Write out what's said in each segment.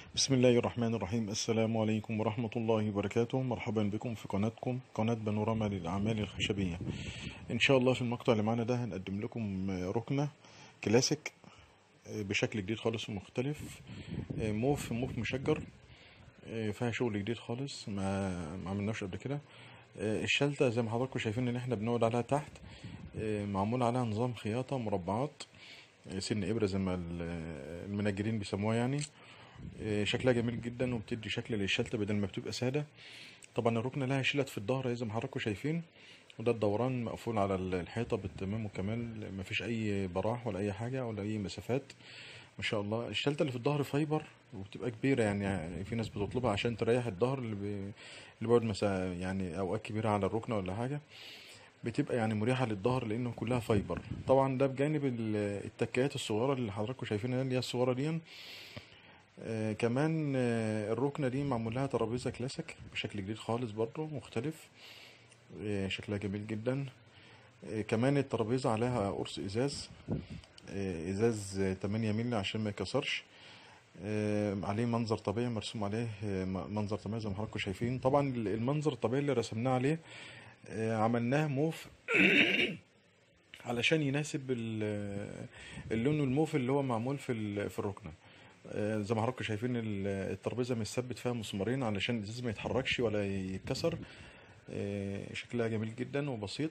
بسم الله الرحمن الرحيم السلام عليكم ورحمة الله وبركاته مرحبا بكم في قناتكم قناة بانوراما للأعمال الخشبية إن شاء الله في المقطع اللي معانا ده هنقدم لكم ركنة كلاسيك بشكل جديد خالص ومختلف موف موف مشجر فيها شغل جديد خالص ما ما عملناش قبل كده الشلتة زي ما حضراتكم شايفين ان احنا بنقعد عليها تحت معمول عليها نظام خياطة مربعات سن إبرة زي ما المنجرين بيسموها يعني شكلها جميل جدا وبتدي شكل للشلتة بدل ما بتبقى سادة طبعا الركنة لها شلت في الظهر زي ما حضراتكم شايفين وده الدوران مقفول على الحيطة بالتمام والكمال مفيش أي براح ولا أي حاجة ولا أي مسافات ما شاء الله الشلتة اللي في الظهر فايبر وبتبقى كبيرة يعني في ناس بتطلبها عشان تريح الظهر اللي, بي... اللي بيقعد مسا يعني أوقات كبيرة على الركنة ولا حاجة بتبقى يعني مريحة للظهر لأنه كلها فايبر طبعا ده بجانب التكات الصغيرة اللي حضراتكم شايفينها اللي هي الصغيرة دي آه كمان آه الركنة دي معمول لها ترابيزة كلاسيك بشكل جديد خالص برضه مختلف آه شكلها جميل جدا آه كمان الترابيزة عليها قرص إزاز آه إزاز 8 مللي عشان ما يكسرش آه عليه منظر طبيعي مرسوم عليه آه منظر طبيعي زي ما حضراتكم شايفين طبعا المنظر الطبيعي اللي رسمناه عليه آه عملناه موف علشان يناسب اللون الموف اللي هو معمول في في الركنه زي ما حضراتكم شايفين الترابيزه متثبت فيها مسمارين علشان الازاز ما يتحركش ولا يتكسر شكلها جميل جدا وبسيط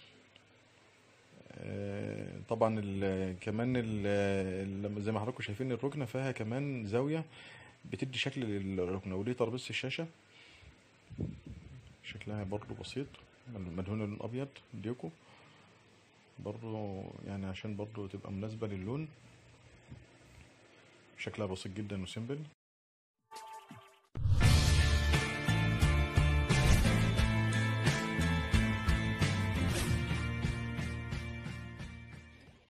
طبعا ال كمان ال زي ما حضراتكم شايفين الركنه فيها كمان زاويه بتدي شكل للركنه ودي ترابيزه الشاشه شكلها برضو بسيط مدهونه لون ابيض ديكو برضو يعني عشان برضو تبقى مناسبه للون شكلها بسيط جدا وسيمبل